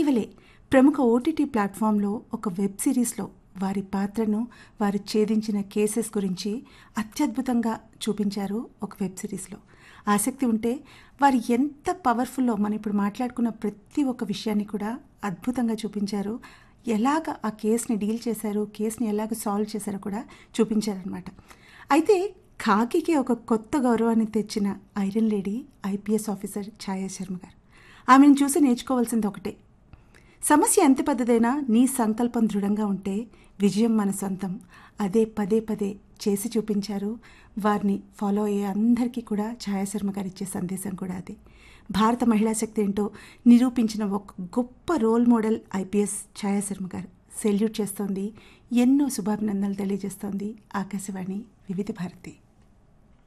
ఇటీవలే ప్రముఖ ఓటీటీ ప్లాట్ఫామ్లో ఒక వెబ్ సిరీస్లో వారి పాత్రను వారు ఛేదించిన కేసెస్ గురించి అత్యద్భుతంగా చూపించారు ఒక వెబ్ సిరీస్లో ఆసక్తి ఉంటే వారు ఎంత పవర్ఫుల్లో మనం ఇప్పుడు మాట్లాడుకున్న ప్రతి ఒక్క విషయాన్ని కూడా అద్భుతంగా చూపించారు ఎలాగ ఆ కేసుని డీల్ చేశారు కేసుని ఎలాగ సాల్వ్ చేశారో కూడా చూపించారనమాట అయితే ఖాకీకి ఒక కొత్త గౌరవాన్ని తెచ్చిన iron lady IPS officer Chhaya Sharma garu ఆమెను చూసి నేర్చుకోవాల్సింది ఒకటే సమస్య ఎంత పెద్దదైనా నీ సంకల్పం దృఢంగా ఉంటే విజయం మన సొంతం అదే పదే పదే చేసి చూపించారు వారిని ఫాలో అయ్యే అందరికీ కూడా ఛాయాశర్మ గారు ఇచ్చే సందేశం కూడా అదే భారత మహిళా శక్తి ఏంటో నిరూపించిన ఒక గొప్ప రోల్ మోడల్ ఐపీఎస్ ఛాయాశర్మ గారు సెల్యూట్ చేస్తోంది ఎన్నో శుభాభినందనలు తెలియజేస్తోంది ఆకాశవాణి వివిధ భారతి